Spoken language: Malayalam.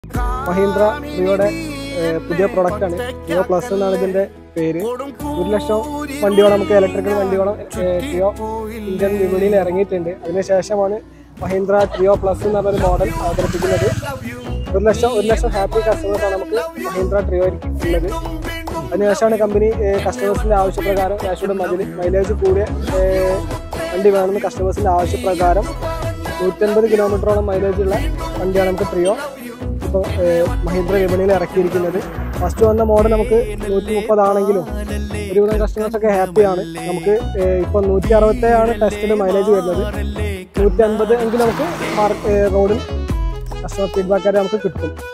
മഹീന്ദ്ര റിയോയുടെ ഏഹ്, പുതിയ പ്രൊഡക്റ്റാണ് റിയോ പ്ലസ് എന്നാണ് ഇതിന്റെ പേര് ഒരു ലക്ഷം വണ്ടിയോളം നമുക്ക് ഇലക്ട്രിക്കൽ വണ്ടിയോളം ഏഹ്, ട്രിയോ ഇന്ത്യൻ വിപണിയിൽ ഇറങ്ങിയിട്ടുണ്ട് അതിനുശേഷമാണ് മഹീന്ദ്ര ട്രിയോ പ്ലസ് എന്ന് പറഞ്ഞൊരു മോഡൽ അവതരിപ്പിക്കുന്നത് ഒരു ലക്ഷം ഒരു ലക്ഷം ഹാപ്പി കസ്റ്റമേഴ്സാണ് നമുക്ക് മഹീന്ദ്ര ട്രിയോ ഉള്ളത് അതിനുശേഷമാണ് കമ്പനി കസ്റ്റമേഴ്സിന്റെ ആവശ്യപ്രകാരം കാശുടെ മതിൽ മൈലേജ് കൂടിയ ഏഹ്, വണ്ടി വേണമെന്ന് കസ്റ്റമേഴ്സിന്റെ ആവശ്യപ്രകാരം നൂറ്റൻപത് കിലോമീറ്ററോളം മൈലേജ് ഉള്ള വണ്ടിയാണ് നമുക്ക് ട്രിയോ ഇപ്പോൾ മഹീന്ദ്ര വിപണിയിൽ ഇറക്കിയിരിക്കുന്നത് ഫസ്റ്റ് വന്ന മോഡൽ നമുക്ക് നൂറ്റി മുപ്പതാണെങ്കിലും ഒരുവിധം കസ്റ്റമേഴ്സ് ഒക്കെ ഹാപ്പിയാണ് നമുക്ക് ഇപ്പോൾ നൂറ്റി അറുപത്തേഴാണ് ടെസ്റ്റിന് മൈലേജ് വരുന്നത് നൂറ്റി അൻപത് എങ്കിൽ നമുക്ക് മാർക്ക് റോഡിൽ കസ്റ്റമർ ഫീഡ്ബാക്ക് ആയിട്ട് നമുക്ക് കിട്ടും